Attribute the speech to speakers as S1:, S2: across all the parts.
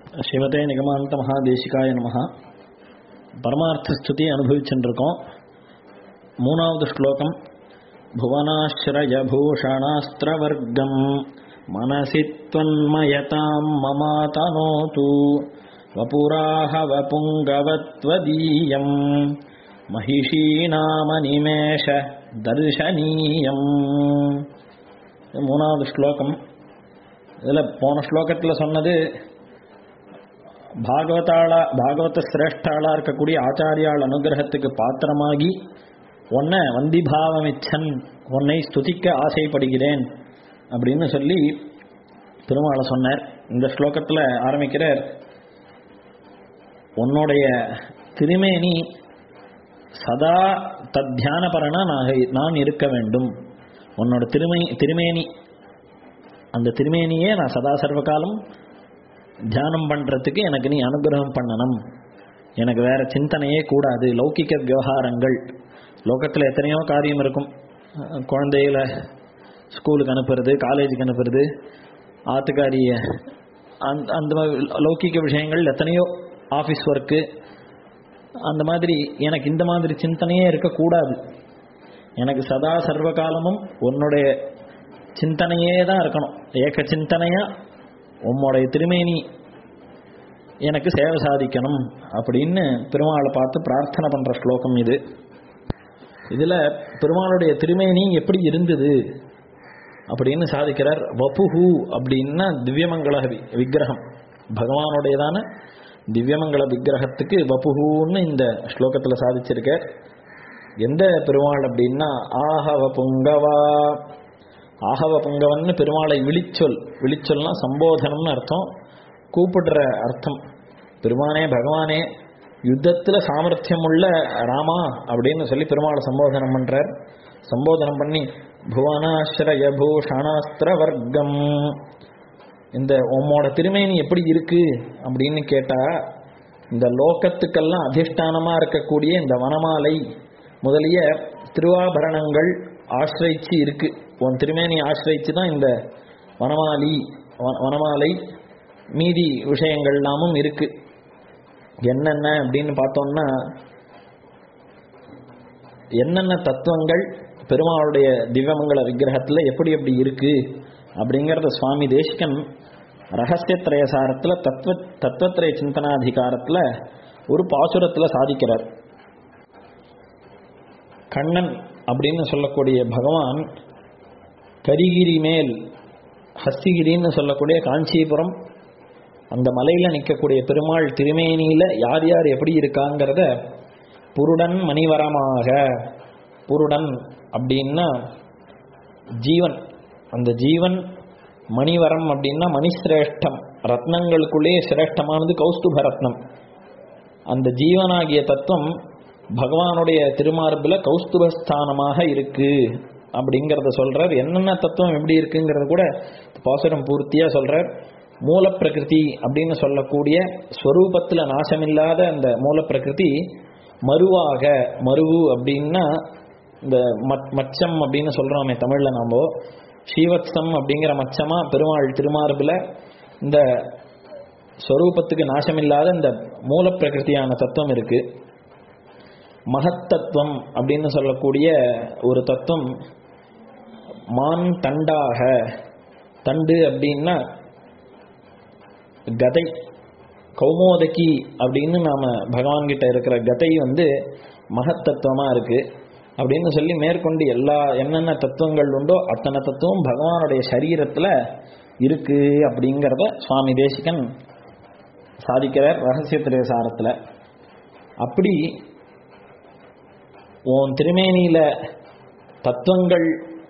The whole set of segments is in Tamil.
S1: ஸ்ரீமதே நிகமாந்த மகாதேசிகாய நமஹ பரமார்த்த ஸ்துதி அனுபவிச்சுருக்கோம் மூணாவது ஸ்லோகம் புவனாஸ்ரயபூஷணாஸ்திரவர்க்கம் மனசி त्वन्मयतां ममातनोतु वपुराह वपुङ्गवत्वदीयम् महिषीणामनिमेष தர்ஷனீயம் மூணாவது ஸ்லோகம் இதில் போன ஸ்லோகத்தில் சொன்னது பாகவதாளா பாகவத சிரேஷ்டாளா இருக்கக்கூடிய ஆச்சாரியாள் அனுகிரகத்துக்கு பாத்திரமாகி உன்னை வந்திபாவமிச்சன் உன்னை ஸ்துதிக்க ஆசைப்படுகிறேன் அப்படின்னு சொல்லி பெருமாளை சொன்னார் இந்த ஸ்லோகத்தில் ஆரம்பிக்கிறார் உன்னுடைய திருமேனி சதா தத்தியானபரனா நான் நான் இருக்க வேண்டும் உன்னோட திருமை திருமேனி அந்த திருமேனியே நான் சதா சர்வகாலம் தியானம் பண்ணுறதுக்கு எனக்கு நீ அனுகிரகம் பண்ணணும் எனக்கு வேற சிந்தனையே கூடாது லௌகிக்க விவகாரங்கள் லோகத்தில் எத்தனையோ காரியம் இருக்கும் குழந்தைகளை ஸ்கூலுக்கு அனுப்புறது காலேஜுக்கு அனுப்புறது ஆத்துக்காரிய அந்த அந்த லௌகிக்க விஷயங்கள் எத்தனையோ ஆஃபீஸ் ஒர்க்கு அந்த மாதிரி எனக்கு இந்த மாதிரி சிந்தனையே இருக்கக்கூடாது எனக்கு சதா சர்வகாலமும் உன்னுடைய சிந்தனையே தான் இருக்கணும் ஏக சிந்தனையா உம்முடைய திருமேனி எனக்கு சேவை சாதிக்கணும் அப்படின்னு பெருமாளை பார்த்து பிரார்த்தனை பண்ணுற ஸ்லோகம் இது இதில் பெருமாளுடைய திருமேனி எப்படி இருந்தது அப்படின்னு சாதிக்கிறார் வபுஹு அப்படின்னா திவ்யமங்கள விக்கிரகம் பகவானுடையதான திவ்யமங்கள விக்கிரகத்துக்கு வபுஹூன்னு இந்த ஸ்லோகத்தில் சாதிச்சிருக்கார் எந்த பெருமாள் அப்படின்னா ஆஹவ புங்கவா ஆஹவ புங்கவன்னு பெருமாளை விழிச்சொல் விழிச்சொல்னா சம்போதனம்னு அர்த்தம் கூப்பிடுற அர்த்தம் பெருமானே பகவானே யுத்தத்தில் சாமர்த்தியம் உள்ள ராமா அப்படின்னு சொல்லி பெருமாளை சம்போதனம் பண்றார் சம்போதனம் பண்ணி புவனாஸ்ரய பூஷணாஸ்திர வர்க்கம் இந்த உம்மோட திருமேனி எப்படி இருக்கு அப்படின்னு கேட்டா இந்த லோகத்துக்கெல்லாம் அதிஷ்டானமா இருக்கக்கூடிய இந்த வனமாலை முதலிய திருவாபரணங்கள் ஆசிரிச்சு இருக்கு உன் திருமேனி ஆசிரிச்சு தான் இந்த வனமாலி வனமாலை மீதி விஷயங்கள் எல்லாமும் இருக்கு என்னென்ன அப்படின்னு பார்த்தோம்னா என்னென்ன தத்துவங்கள் பெருமாளுடைய திவ்யமங்கல விக்கிரகத்தில் எப்படி எப்படி இருக்கு அப்படிங்கிறத சுவாமி தேசிகன் ரகசியத்திரயசாரத்தில் தத்துவ தத்துவத்திரய சிந்தனாதிகாரத்தில் ஒரு பாசுரத்தில் சாதிக்கிறார் கண்ணன் அப்படின்னு சொல்லக்கூடிய பகவான் கரிகிரி மேல் ஹஸ்திகிரின்னு சொல்லக்கூடிய காஞ்சிபுரம் அந்த மலையில் நிற்கக்கூடிய பெருமாள் திருமேனியில் யார் யார் எப்படி இருக்காங்கிறத புருடன் மணிவரமாக புருடன் அப்படின்னா ஜீவன் அந்த ஜீவன் மணிவரம் அப்படின்னா மணிசிரேஷ்டம் ரத்னங்களுக்குள்ளே சிரேஷ்டமானது கௌஸ்துப ரத்னம் அந்த ஜீவனாகிய தத்துவம் பகவானுடைய திருமார்பில் கௌஸ்துபஸ்தானமாக இருக்கு அப்படிங்கிறத சொல்றார் என்னென்ன தத்துவம் எப்படி இருக்குங்கிறத கூட பாசுரம் பூர்த்தியா சொல்றார் மூல பிரகிருதி அப்படின்னு சொல்லக்கூடிய ஸ்வரூபத்தில் நாசமில்லாத அந்த மூல பிரகிருதி மருவாக மருவு அப்படின்னா இந்த மச்சம் அப்படின்னு சொல்றோமே தமிழ்ல நாம ஸ்ரீவத்சம் அப்படிங்கிற மச்சமா பெருமாள் திருமார்பில் இந்த ஸ்வரூபத்துக்கு நாசமில்லாத இந்த மூல பிரகிருதியான தத்துவம் இருக்கு மகத்தத்துவம் அப்படின்னு சொல்லக்கூடிய ஒரு தத்துவம் மான் தண்டாக தண்டு அப்படின்னா கதை கௌமோதகி அப்படின்னு நாம பகவான் கிட்ட இருக்கிற கதை வந்து மகத்தத்துவமா இருக்கு அப்படின்னு சொல்லி மேற்கொண்டு எல்லா என்னென்ன தத்துவங்கள் உண்டோ அத்தனை தத்துவம் பகவானுடைய சரீரத்துல இருக்கு அப்படிங்கிறத சுவாமி தேசிகன் சாதிக்கிறார் ரகசிய திரேசாரத்தில் அப்படி உன் திருமேனியில தத்துவங்கள்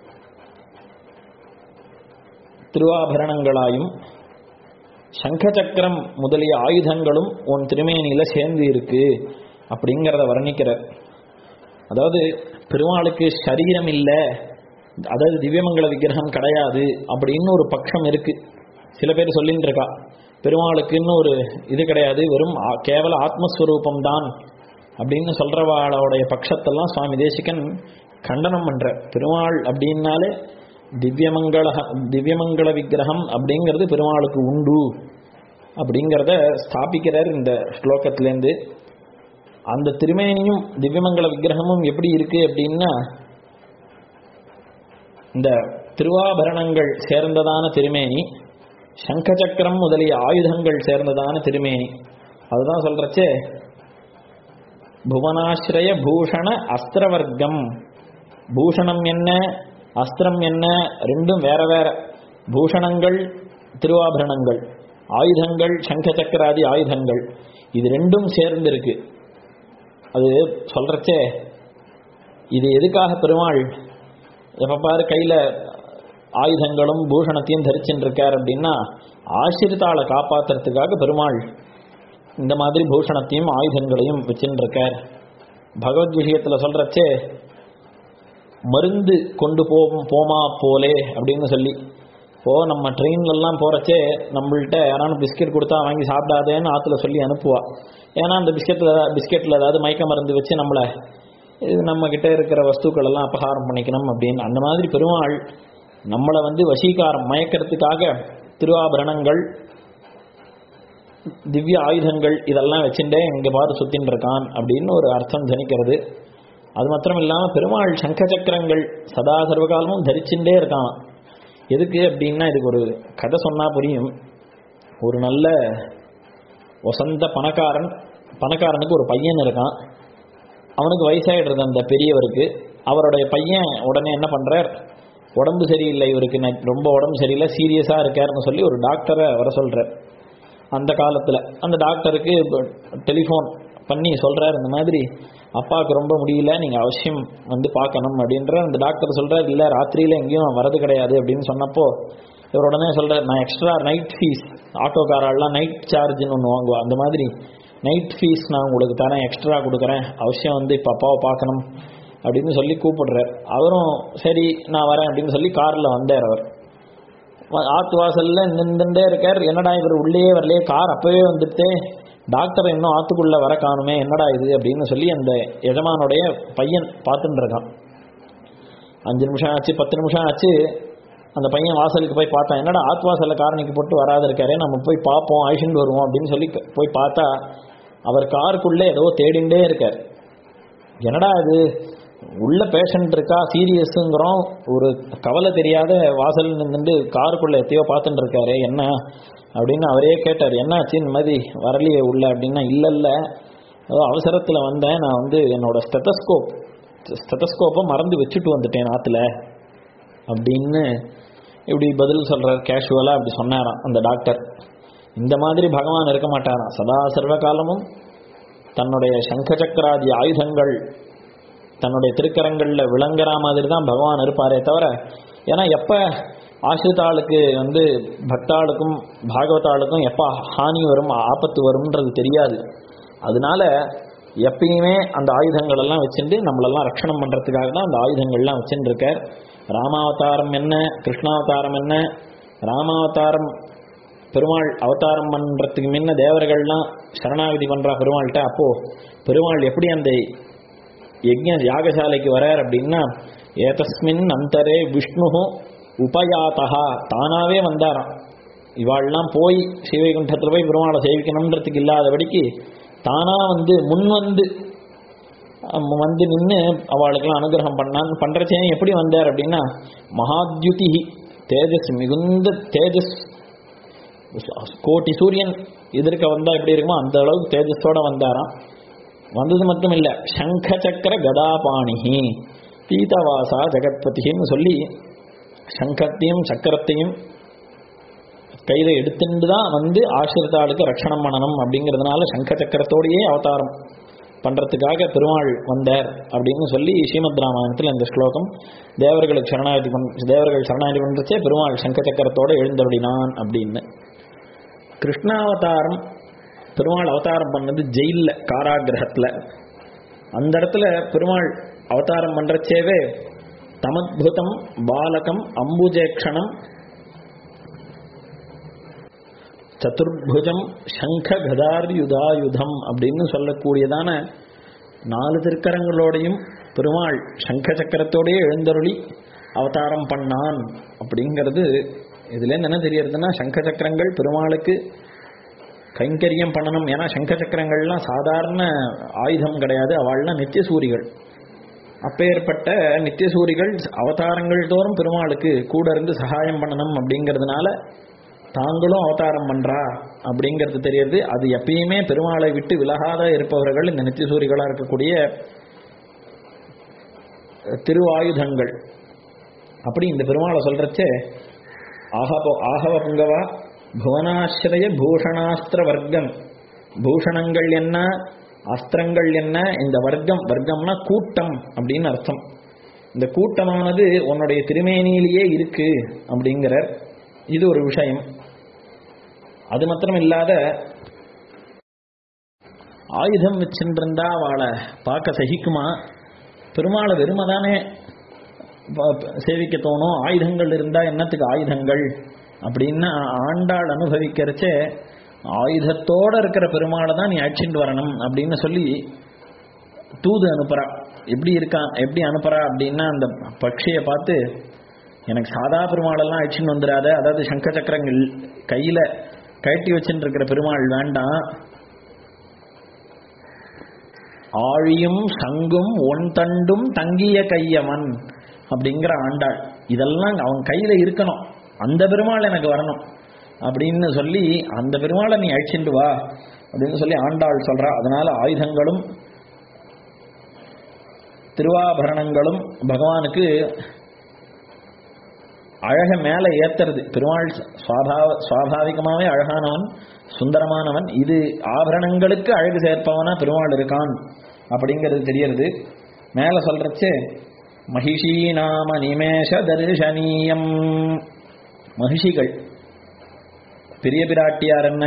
S1: திருவாபரணங்களாயும் சங்கச்சக்கரம் முதலிய ஆயுதங்களும் உன் திருமேனியில சேர்ந்து இருக்கு அப்படிங்கிறத வர்ணிக்கிறார் அதாவது பெருமாளுக்கு சரீரம் இல்லை அதாவது திவ்யமங்கல விக்கிரகம் கிடையாது அப்படின்னு ஒரு பட்சம் இருக்கு சில பேர் சொல்லிட்டு இருக்கா பெருமாளுக்குன்னு ஒரு இது கிடையாது வெறும் கேவல ஆத்மஸ்வரூபம் தான் அப்படின்னு சொல்றவாளுடைய பட்சத்தெல்லாம் சுவாமி தேசிகன் கண்டனம் பண்ற பெருமாள் அப்படின்னாலே திவ்யமங்கள திவ்யமங்கள விக்கிரகம் அப்படிங்கிறது பெருமாளுக்கு உண்டு அப்படிங்கிறத ஸ்தாபிக்கிறார் இந்த ஸ்லோகத்திலேருந்து அந்த திருமேனியும் திவ்யமங்கல விக்கிரகமும் எப்படி இருக்கு அப்படின்னா இந்த திருவாபரணங்கள் சேர்ந்ததான திருமேனி சங்கச்சக்கரம் முதலிய ஆயுதங்கள் சேர்ந்ததான திருமேனி அதுதான் சொல்றச்சே புவனாசிரய பூஷண அஸ்திரவர்க்கம் பூஷணம் என்ன அஸ்திரம் என்ன ரெண்டும் வேற வேற பூஷணங்கள் திருவாபரணங்கள் ஆயுதங்கள் சங்க சக்கராதி ஆயுதங்கள் இது ரெண்டும் சேர்ந்திருக்கு அது சொல்றச்சே இது எதுக்காக பெருமாள் எப்ப பாரு கையில ஆயுதங்களும் பூஷணத்தையும் தரிச்சுட்டு இருக்கார் அப்படின்னா ஆசிரித்தாளை காப்பாத்துறதுக்காக பெருமாள் இந்த மாதிரி பூஷணத்தையும் ஆயுதங்களையும் வச்சுட்டு இருக்கார் பகவத் விஷயத்துல சொல்றச்சே மருந்து கொண்டு போம் போமா போலே அப்படின்னு சொல்லி இப்போ நம்ம ட்ரெயின்ல எல்லாம் போறச்சே நம்மள்ட்ட யாரான பிஸ்கெட் கொடுத்தா வாங்கி சாப்பிடாதேன்னு ஆத்துல சொல்லி அனுப்புவா ஏன்னா அந்த பிஸ்கெட்ல பிஸ்கெட்ல ஏதாவது மயக்க மருந்து வச்சு நம்மளை இது நம்ம கிட்ட இருக்கிற வஸ்துக்கள் எல்லாம் அபகாரம் பண்ணிக்கணும் அப்படின்னு அந்த மாதிரி பெருமாள் நம்மளை வந்து வசீகாரம் மயக்கிறதுக்காக திருவாபரணங்கள் திவ்ய ஆயுதங்கள் இதெல்லாம் வச்சுட்டே இங்க பாரு சுத்தின்னு இருக்கான் அப்படின்னு ஒரு அர்த்தம் ஜனிக்கிறது அது மாத்திரம் இல்லாம பெருமாள் சங்க சக்கரங்கள் சதா சர்வகாலமும் தரிச்சுட்டே இருக்கான் எதுக்கு அப்படின்னா இதுக்கு ஒரு கதை சொன்னா புரியும் ஒரு நல்ல வசந்த பணக்காரன் பணக்காரனுக்கு ஒரு பையன் இருக்கான் அவனுக்கு வயசாயிடுறது அந்த பெரியவருக்கு அவருடைய பையன் உடனே என்ன பண்றார் உடம்பு சரியில்லை இவருக்கு நெ- ரொம்ப உடம்பு சரியில்லை சீரியஸா இருக்காருன்னு சொல்லி ஒரு டாக்டரை வர சொல்றார் அந்த காலத்துல அந்த டாக்டருக்கு டெலிஃபோன் பண்ணி சொல்றாரு இந்த மாதிரி அப்பாவுக்கு ரொம்ப முடியல நீங்க அவசியம் வந்து பார்க்கணும் அப்படின்ற அந்த டாக்டர் சொல்றாரு இல்ல ராத்திரியில எங்கேயும் வரது கிடையாது அப்படின்னு சொன்னப்போ இவர் உடனே சொல்றாரு நான் எக்ஸ்ட்ரா நைட் ஃபீஸ் ஆட்டோக்காரெல்லாம் நைட் சார்ஜ்னு ஒன்று வாங்குவா அந்த மாதிரி நைட் ஃபீஸ் நான் உங்களுக்கு தரேன் எக்ஸ்ட்ரா கொடுக்குறேன் அவசியம் வந்து இப்போ அப்பாவை பார்க்கணும் அப்படின்னு சொல்லி கூப்பிடுறார் அவரும் சரி நான் வரேன் அப்படின்னு சொல்லி கார்ல வந்தார் அவர் வ- ஆத்து வாசல்ல நின்றுட்டே இருக்கார் என்னடா இவர் உள்ளே வரலையே கார் அப்பவே வந்துட்டு டாக்டர் இன்னும் ஆத்துக்குள்ள வர காணுமே என்னடா இது அப்படின்னு சொல்லி அந்த எஜமானுடைய பையன் பார்த்துட்டு இருக்கான் அஞ்சு நிமிஷம் ஆச்சு பத்து நிமிஷம் ஆச்சு அந்த பையன் வாசலுக்கு போய் பார்த்தான் என்னடா ஆத்து வாசல்ல காரணிக்கு போட்டு வராது இருக்காரே நம்ம போய் பார்ப்போம் அழிச்சுட்டு வருவோம் அப்படின்னு சொல்லி க- போய் பார்த்தா அவர் காருக்குள்ளே ஏதோ தேடிண்டே இருக்கார் என்னடா இது உள்ள பேஷண்ட் இருக்கா சீரியஸுங்கிறோம் ஒரு கவலை தெரியாத வாசல் நின்று காருக்குள்ள எத்தையோ பார்த்துட்டு இருக்காரு என்ன அப்படின்னு அவரே கேட்டார் என்னாச்சு இந்த மாதிரி வரலையே உள்ள அப்படின்னா இல்ல இல்ல ஏதோ அவசரத்துல வந்தேன் நான் வந்து என்னோட ஸ்டெத்தஸ்கோப் ஸ்டெத்தஸ்கோப்பை மறந்து வச்சுட்டு வந்துட்டேன் ஆத்துல அப்படின்னு இப்படி பதில் சொல்றார் கேஷுவலா அப்படி சொன்னாராம் அந்த டாக்டர் இந்த மாதிரி பகவான் இருக்க மாட்டாராம் சதா சர்வ காலமும் தன்னுடைய சங்க சக்கராதி ஆயுதங்கள் தன்னுடைய திருக்கரங்கள்ல விளங்குற மாதிரி தான் பகவான் இருப்பாரே தவிர ஏன்னா எப்ப ஆசிரிதாளுக்கு வந்து பக்தாளுக்கும் பாகவதாளுக்கும் எப்ப ஹானி வரும் ஆபத்து வரும்ன்றது தெரியாது அதனால எப்பயுமே அந்த ஆயுதங்கள் எல்லாம் வச்சுட்டு நம்மளெல்லாம் ரட்சணம் பண்றதுக்காக தான் அந்த ஆயுதங்கள்லாம் வச்சுட்டு இருக்கார் ராமாவதாரம் என்ன கிருஷ்ணாவதாரம் என்ன ராமாவதாரம் பெருமாள் அவதாரம் பண்றதுக்கு முன்ன தேவர்கள்லாம் சரணாகதி பண்றா பெருமாள்கிட்ட அப்போ பெருமாள் எப்படி அந்த யஜ்ஞ யாகசாலைக்கு வரார் அப்படின்னா ஏதஸ்மின் அந்தரே விஷ்ணு உபயாத்தகா தானாவே வந்தாராம் இவாள்லாம் போய் ஸ்ரீவைகுண்டத்தில் போய் பெருமாளை சேவிக்கணுன்றதுக்கு இல்லாதபடிக்கு தானா வந்து முன் வந்து அம் வந்து நின்று அவளுக்கெல்லாம் அனுகிரகம் பண்ணான் பண்றச்சே எப்படி வந்தார் அப்படின்னா மகாத்யுதி தேஜஸ் மிகுந்த தேஜஸ் கோட்டி சூரியன் எதிர்க்க வந்தா எப்படி இருக்குமோ அந்த அளவுக்கு தேஜஸோட வந்தாராம் வந்தது மட்டும் இல்ல சங்க சக்கர கதாபாணிஹி பீதவாசா ஜெகத்பதின்னு சொல்லி சங்கத்தையும் சக்கரத்தையும் கையில எடுத்துட்டு தான் வந்து ஆசிரிதாளுக்கு ரட்சணம் பண்ணணும் அப்படிங்கிறதுனால சங்க சக்கரத்தோடையே அவதாரம் பண்றதுக்காக பெருமாள் வந்தார் அப்படின்னு சொல்லி ஸ்ரீமத் ராமாயணத்தில் இந்த ஸ்லோகம் தேவர்களுக்கு சரணாகதி பண் தேவர்கள் சரணாகதி பண்றச்சே பெருமாள் சங்க சக்கரத்தோட எழுந்தருளினான் அப்படின்னு கிருஷ்ணாவதாரம் பெருமாள் அவதாரம் பண்ணது ஜெயில்ல காராகிரகத்துல அந்த இடத்துல பெருமாள் அவதாரம் பண்றச்சேவே தமத்புதம் பாலகம் அம்புஜேக்ஷணம் சதுர்புஜம் சங்க கதார்யுதாயுதம் அப்படின்னு சொல்லக்கூடியதான நாலு திருக்கரங்களோடையும் பெருமாள் சங்க சக்கரத்தோடயே எழுந்தருளி அவதாரம் பண்ணான் அப்படிங்கிறது இதுல என்ன தெரியறதுன்னா சங்க சக்கரங்கள் பெருமாளுக்கு கைங்கரியம் பண்ணணும் ஏன்னா சங்க சக்கரங்கள்லாம் சாதாரண ஆயுதம் கிடையாது அவள்லாம் நித்தியசூரிகள் அப்பேற்பட்ட நித்தியசூரிகள் அவதாரங்கள் தோறும் பெருமாளுக்கு கூட இருந்து சகாயம் பண்ணணும் அப்படிங்கிறதுனால தாங்களும் அவதாரம் பண்றா அப்படிங்கிறது தெரியுது அது எப்பயுமே பெருமாளை விட்டு விலகாத இருப்பவர்கள் இந்த நித்தியசூரிகளா இருக்கக்கூடிய திருவாயுதங்கள் அப்படி இந்த பெருமாளை சொல்றச்சே ஆகவ ஆகவ புங்கவா புவனாசிரய பூஷணாஸ்திர வர்க்கம் பூஷணங்கள் என்ன அஸ்திரங்கள் என்ன இந்த வர்க்கம் வர்க்கம்னா கூட்டம் அப்படின்னு அர்த்தம் இந்த கூட்டமானது உன்னுடைய திருமேனியிலேயே இருக்கு அப்படிங்கிற இது ஒரு விஷயம் அது மாத்திரம் இல்லாத ஆயுதம் வச்சுருந்தா அவளை பார்க்க சகிக்குமா பெருமாளை வெறுமை தானே சேவிக்க தோணும் ஆயுதங்கள் இருந்தா என்னத்துக்கு ஆயுதங்கள் அப்படின்னு ஆண்டாள் அனுபவிக்கிறச்சே ஆயுதத்தோட இருக்கிற பெருமாளை தான் நீ அழிச்சுட்டு வரணும் அப்படின்னு சொல்லி தூது அனுப்புறா எப்படி இருக்கான் எப்படி அனுப்புறா அப்படின்னா அந்த பட்சியை பார்த்து எனக்கு சாதா பெருமாளெல்லாம் அழிச்சுன்னு வந்துடாத அதாவது சங்க சக்கரங்கள் கையில கட்டி வச்சுட்டு இருக்கிற பெருமாள் வேண்டாம் ஆழியும் சங்கும் ஒன் தண்டும் தங்கிய கையவன் அப்படிங்கிற ஆண்டாள் இதெல்லாம் அவன் கையில இருக்கணும் அந்த பெருமாள் எனக்கு வரணும் அப்படின்னு சொல்லி அந்த பெருமாளை நீ அழிச்சுட்டு வா அப்படின்னு சொல்லி ஆண்டாள் சொல்றா அதனால ஆயுதங்களும் திருவாபரணங்களும் பகவானுக்கு அழக மேல ஏத்துறது பெருமாள் சுவாபாவ சுவாபாவிகமாவே அழகானவன் சுந்தரமானவன் இது ஆபரணங்களுக்கு அழகு சேர்ப்பவனா பெருமாள் இருக்கான் அப்படிங்கிறது தெரியறது மேல சொல்றச்சே மகிஷி நாம நிமேஷ தரிசனீயம் மகிஷிகள் பெரிய பிராட்டியார் என்ன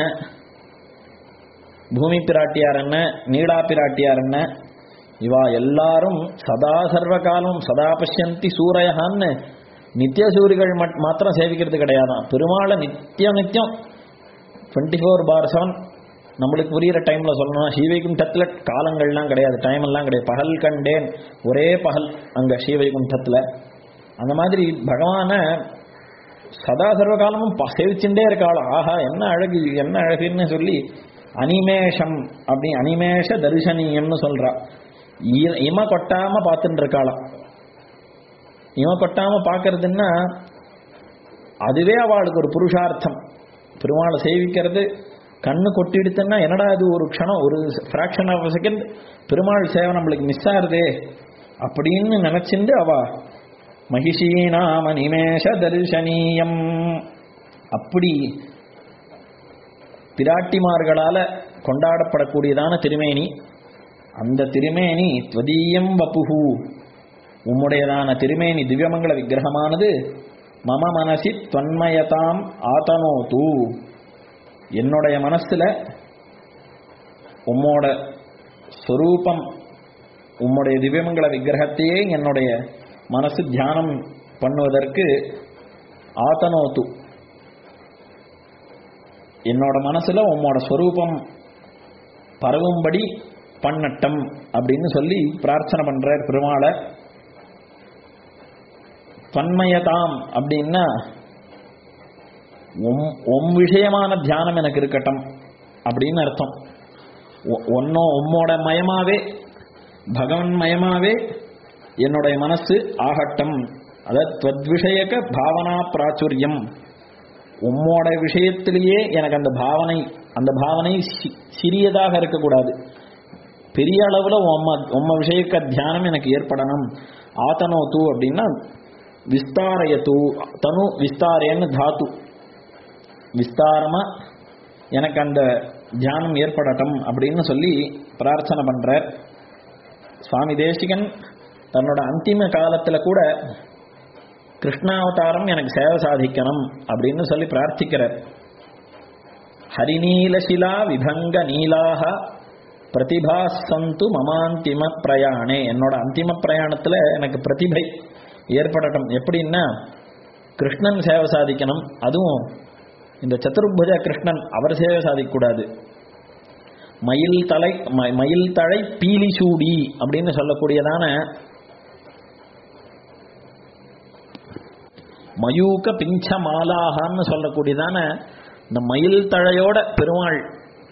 S1: பூமி பிராட்டியார் என்ன நீடா பிராட்டியார் என்ன இவா எல்லாரும் சதா சர்வ காலம் சதா பஷ்யந்தி சூரையான்னு நித்திய சூரிகள் மாத்திரம் சேவிக்கிறது கிடையாதான் பெருமாளை நித்தியம் நித்தியம் டுவெண்ட்டி ஃபோர் பார் செவன் நம்மளுக்கு புரியிற டைம்ல சொல்லணும் ஸ்ரீவைகுண்டத்தில் காலங்கள்லாம் கிடையாது டைம் எல்லாம் கிடையாது பகல் கண்டேன் ஒரே பகல் அங்க ஸ்ரீவைகுண்டத்தில் அந்த மாதிரி பகவானை சதா சர்வ காலமும் சேவிச்சுட்டே இருக்காளாம் ஆஹா என்ன அழகு என்ன அழகுன்னு சொல்லி அனிமேஷம் அப்படி அனிமேஷ தரிசனியம்னு சொல்றா இம கொட்டாம பார்த்துட்டு இருக்காளாம் இம கொட்டாம பார்க்கறதுன்னா அதுவே அவளுக்கு ஒரு புருஷார்த்தம் பெருமாளை சேவிக்கிறது கண்ணு கொட்டிடுத்துன்னா என்னடா இது ஒரு க்ஷணம் ஒரு ஃப்ராக்ஷன் ஆஃப் செகண்ட் பெருமாள் சேவை நம்மளுக்கு மிஸ் ஆகுதே அப்படின்னு நினைச்சுட்டு அவ மகிஷீனாம நிமேஷ தரிசனீயம் அப்படி பிராட்டிமார்களால கொண்டாடப்படக்கூடியதான திருமேனி அந்த திருமேனி துவதீயம் வப்புஹு உம்முடையதான திருமேனி திவ்யமங்கல விக்கிரகமானது மம மனசி தொன்மயதாம் ஆதனோது என்னுடைய மனசுல உம்மோட ஸ்வரூபம் உம்முடைய திவ்யமங்கல விக்கிரகத்தையே என்னுடைய மனசு தியானம் பண்ணுவதற்கு ஆத்தனோத்து என்னோட மனசுல உம்மோட ஸ்வரூபம் பரவும்படி பண்ணட்டம் அப்படின்னு சொல்லி பிரார்த்தனை பண்றார் பெருமாளை தன்மயதாம் அப்படின்னா உம் விஷயமான தியானம் எனக்கு இருக்கட்டும் அப்படின்னு அர்த்தம் ஒன்னோ உம்மோட மயமாவே பகவன் மயமாவே என்னுடைய மனசு ஆகட்டம் அதாவது துவத்விஷயக பாவனா பிராச்சுரியம் உம்மோட விஷயத்திலேயே எனக்கு அந்த பாவனை அந்த பாவனை சிறியதாக இருக்கக்கூடாது பெரிய அளவில் உம்ம உம்ம விஷயக்க தியானம் எனக்கு ஏற்படணும் ஆத்தனோ தூ அப்படின்னா விஸ்தாரய தூ தனு விஸ்தாரேன்னு தாத்து விஸ்தாரமா எனக்கு அந்த தியானம் ஏற்படட்டும் அப்படின்னு சொல்லி பிரார்த்தனை பண்றார் சுவாமி தேசிகன் தன்னோட அந்திம காலத்துல கூட கிருஷ்ணாவதாரம் எனக்கு சேவை சாதிக்கணும் அப்படின்னு சொல்லி பிரார்த்திக்கிறார் ஹரிநீலசிலா விபங்க நீலாக பிரதிபா சந்து மமாந்திம பிரயாணே என்னோட அந்திம பிரயாணத்துல எனக்கு பிரதிபை ஏற்படட்டும் எப்படின்னா கிருஷ்ணன் சேவை சாதிக்கணும் அதுவும் இந்த சதுர்புஜ கிருஷ்ணன் அவர் சேவை சாதிக்கக்கூடாது மயில் தலை மயில் தழை பீலி சூடி அப்படின்னு சொல்லக்கூடியதான மயூக பிஞ்ச மாலாகான்னு சொல்லக்கூடியதான இந்த மயில் தழையோட பெருமாள்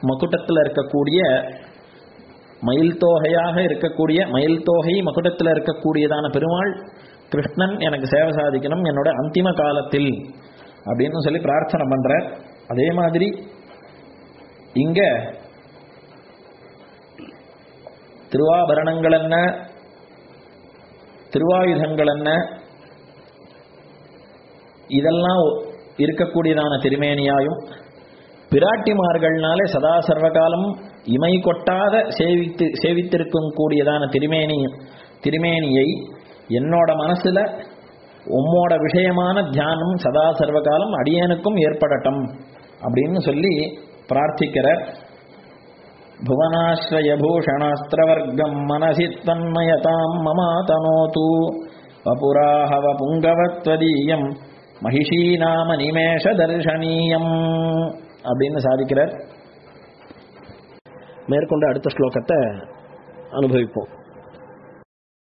S1: மகுட்டத்தில் இருக்கக்கூடிய மயில் தோகையாக இருக்கக்கூடிய மயில் தோகை மகுடத்தில் இருக்கக்கூடியதான பெருமாள் கிருஷ்ணன் எனக்கு சேவை சாதிக்கணும் என்னோட அந்திம காலத்தில் அப்படின்னு சொல்லி பிரார்த்தனை பண்ற அதே மாதிரி இங்க திருவாபரணங்கள் என்ன திருவாயுதங்கள் என்ன இதெல்லாம் இருக்கக்கூடியதான திருமேனியாயும் பிராட்டிமார்கள்னாலே சதா சர்வகாலம் இமை கொட்டாத சேவித்து சேவித்திருக்கும் கூடியதான திருமேனி திருமேனியை என்னோட மனசுல உம்மோட விஷயமான தியானம் சதா சர்வகாலம் அடியனுக்கும் ஏற்படட்டும் அப்படின்னு சொல்லி பிரார்த்திக்கிற புவனாஸ்ரயபூஷணாஸ்திரவர்க்கம் மனசி தன்மயதாம் மமாதனோது வபுராஹவ புங்கவத்வதீயம் மகிஷீ நாம நிமேஷ தர்ஷனீயம் அப்படின்னு சாதிக்கிறார் மேற்கொண்டு அடுத்த ஸ்லோகத்தை அனுபவிப்போம்